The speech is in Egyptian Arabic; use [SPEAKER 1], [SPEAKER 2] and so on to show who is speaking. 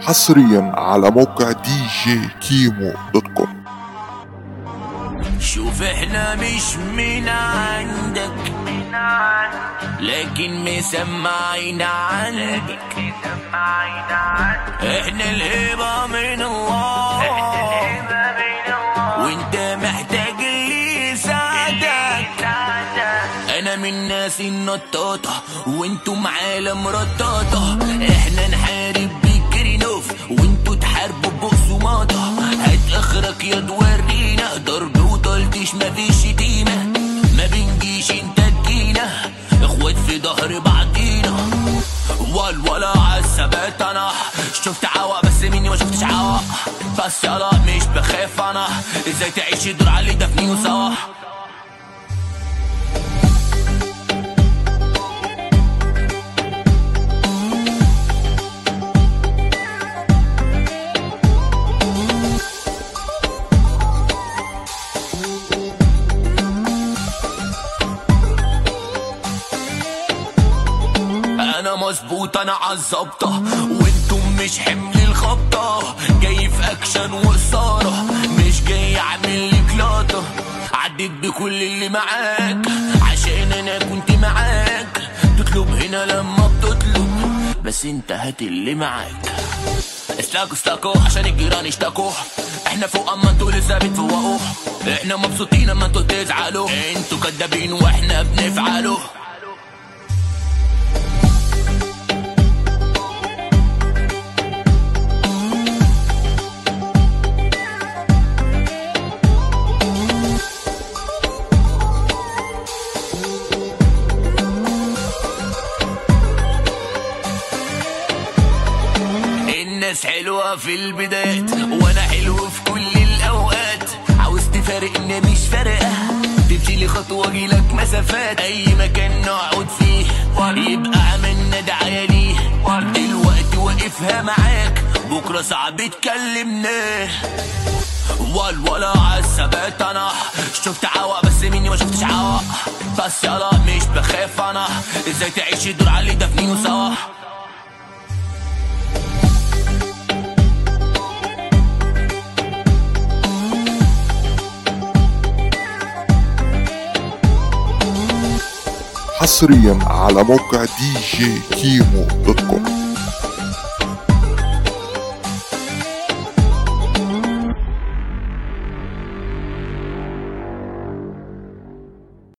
[SPEAKER 1] حصريا على موقع دي جي كيمو دوت كوم
[SPEAKER 2] شوف احنا مش من عندك لكن مسمعين عنك احنا الهبة من الله وانت محتاج اللي يساعدك انا من ناس النطاطة وانتم عالم رطاطة احنا نحارب بكرينوف وانتوا تحاربوا بقسماطة هات اخرك يا تورينا ضرب وطلتش مفيش شتيمة ما بنجيش انت تجينا اخوات في ظهر بعضينا والولا عالثبات انا شفت عوق بس مني ما شفتش عوق بس يلا مش بخاف انا ازاي تعيش دور علي دفني وسوا انا مظبوط انا عالظبطة وانتم مش حمل الخبطة جاي في اكشن واثارة مش جاي اعمل لك لاطة عديت بكل اللي معاك عشان انا كنت معاك تطلب هنا لما بتطلب بس انت هات اللي معاك اسلاكوا اسلاكوا عشان الجيران يشتكوا احنا فوق اما انتوا لسه بتفوقوا احنا مبسوطين اما انتوا تزعلوا انتوا كدابين واحنا بنفعلوا الناس حلوة في البدايات وانا حلو في كل الاوقات عاوز تفارقني مش فارقة تمشي لي خطوة اجيلك مسافات اي مكان نقعد فيه يبقى عملنا دعاية ليه دلوقتي واقفها معاك بكرة صعب تكلمناه والولا عالثبات انا شفت عوق بس مني ما شفتش عوق بس يلا مش بخاف انا ازاي تعيش دور علي دفني وسوا
[SPEAKER 1] حصريا على موقع دي جي كيمو دوت كوم